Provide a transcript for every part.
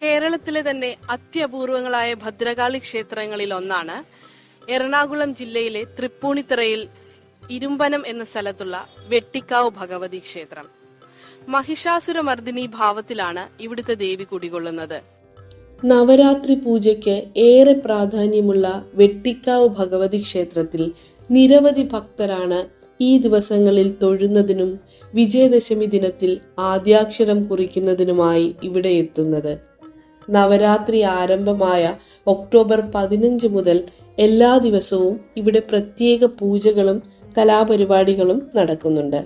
കേരളത്തിലെ തന്നെ അത്യപൂർവങ്ങളായ ഭദ്രകാളി ക്ഷേത്രങ്ങളിൽ ഒന്നാണ് എറണാകുളം ജില്ലയിലെ തൃപ്പൂണിത്തറയിൽ ഇരുമ്പനം എന്ന സ്ഥലത്തുള്ള വെട്ടിക്കാവ് ഭഗവതി ക്ഷേത്രം മഹിഷാസുരമർദിനി ഭാവത്തിലാണ് ഇവിടുത്തെ ദേവി കുടികൊള്ളുന്നത് നവരാത്രി പൂജയ്ക്ക് ഏറെ പ്രാധാന്യമുള്ള വെട്ടിക്കാവ് ഭഗവതി ക്ഷേത്രത്തിൽ നിരവധി ഭക്തരാണ് ഈ ദിവസങ്ങളിൽ തൊഴുന്നതിനും വിജയദശമി ദിനത്തിൽ ആദ്യാക്ഷരം കുറിക്കുന്നതിനുമായി ഇവിടെ എത്തുന്നത് നവരാത്രി ആരംഭമായ ഒക്ടോബർ പതിനഞ്ച് മുതൽ എല്ലാ ദിവസവും ഇവിടെ പ്രത്യേക പൂജകളും കലാപരിപാടികളും നടക്കുന്നുണ്ട്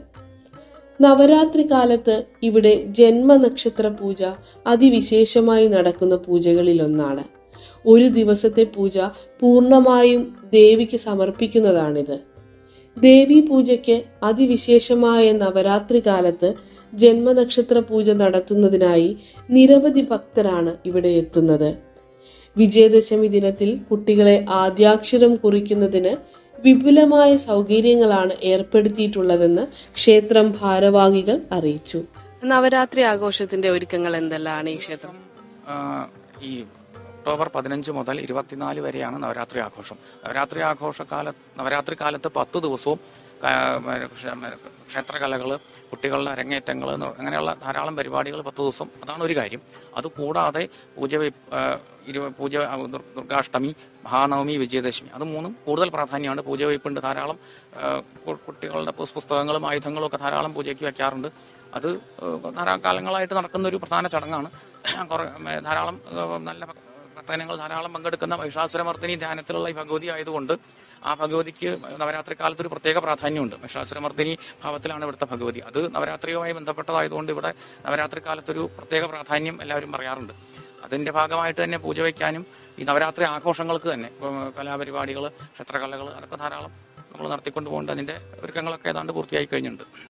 നവരാത്രി കാലത്ത് ഇവിടെ ജന്മനക്ഷത്ര പൂജ അതിവിശേഷമായി നടക്കുന്ന പൂജകളിലൊന്നാണ് ഒരു ദിവസത്തെ പൂജ പൂർണ്ണമായും ദേവിക്ക് സമർപ്പിക്കുന്നതാണിത് ദേവി പൂജയ്ക്ക് അതിവിശേഷമായ നവരാത്രി കാലത്ത് ജന്മനക്ഷത്ര പൂജ നടത്തുന്നതിനായി നിരവധി ഭക്തരാണ് ഇവിടെ എത്തുന്നത് വിജയദശമി ദിനത്തിൽ കുട്ടികളെ ആദ്യാക്ഷരം കുറിക്കുന്നതിന് വിപുലമായ സൗകര്യങ്ങളാണ് ഏർപ്പെടുത്തിയിട്ടുള്ളതെന്ന് ക്ഷേത്രം ഭാരവാഹികൾ അറിയിച്ചു നവരാത്രി ആഘോഷത്തിന്റെ ഒരുക്കങ്ങൾ എന്തെല്ലാമാണ് ഈ ക്ഷേത്രം ആ, ഈ ഒക്ടോബർ പതിനഞ്ച് മുതൽ ഇരുപത്തിനാല് വരെയാണ് നവരാത്രി ആഘോഷം നവരാത്രി ആഘോഷകാല നവരാത്രി കാലത്ത് പത്ത് ദിവസവും ക- ക്ഷ- ക്ഷേത്രകലകൾ കുട്ടികളുടെ അരങ്ങേറ്റങ്ങൾ അങ്ങനെയുള്ള ധാരാളം പരിപാടികൾ പത്ത് ദിവസം അതാണ് ഒരു കാര്യം അതുകൂടാതെ പൂജ വെ- ആ, ഇരു- പൂജ ആ, ദുർ- ദുർഗാഷ്ടമി മഹാനവമി വിജയദശമി അത് മൂന്നും കൂടുതൽ പ്രാധാന്യമാണ് പൂജ വയ്പ്പുണ്ട് ധാരാളം ആ, കു- കുട്ടികളുടെ പുസ്- പുസ്തകങ്ങളും ആയുധങ്ങളും ഒക്കെ ധാരാളം പൂജയ്ക്ക് വയ്ക്കാറുണ്ട് അത് ആ, ധാരാളം കാലങ്ങളായിട്ട് നടക്കുന്ന ഒരു പ്രധാന ചടങ്ങാണ് കുറെ ഉം, ധാരാളം ആ, നല്ല ഭക്ത- ഭക്തജനങ്ങൾ ധാരാളം പങ്കെടുക്കുന്ന മഹിഷാസുരമർദ്ദിനി ധ്യാനത്തിലുള്ള ഈ ഭഗവതി ആയതുകൊണ്ട് ആ ഭഗവതിക്ക് നവരാത്രി കാലത്ത് ഒരു പ്രത്യേക പ്രാധാന്യമുണ്ട് മഹിഷാസുരമർദ്ദിനി ഭാവത്തിലാണ് ഇവിടുത്തെ ഭഗവതി അത് നവരാത്രിയുമായി ബന്ധപ്പെട്ടതായതുകൊണ്ട് ഇവിടെ നവരാത്രി കാലത്തൊരു പ്രത്യേക പ്രാധാന്യം എല്ലാവരും പറയാറുണ്ട് അതിന്റെ ഭാഗമായിട്ട് തന്നെ പൂജ വയ്ക്കാനും ഈ നവരാത്രി ആഘോഷങ്ങൾക്ക് തന്നെ ഇപ്പം കലാപരിപാടികൾ ക്ഷേത്രകലകൾ അതൊക്കെ ധാരാളം നമ്മൾ നടത്തിക്കൊണ്ട് പോകുന്നുണ്ട് അതിന്റെ ഒരുക്കങ്ങളൊക്കെ ഏതാണ്ട് പൂർത്തിയായി കഴിഞ്ഞിട്ടുണ്ട്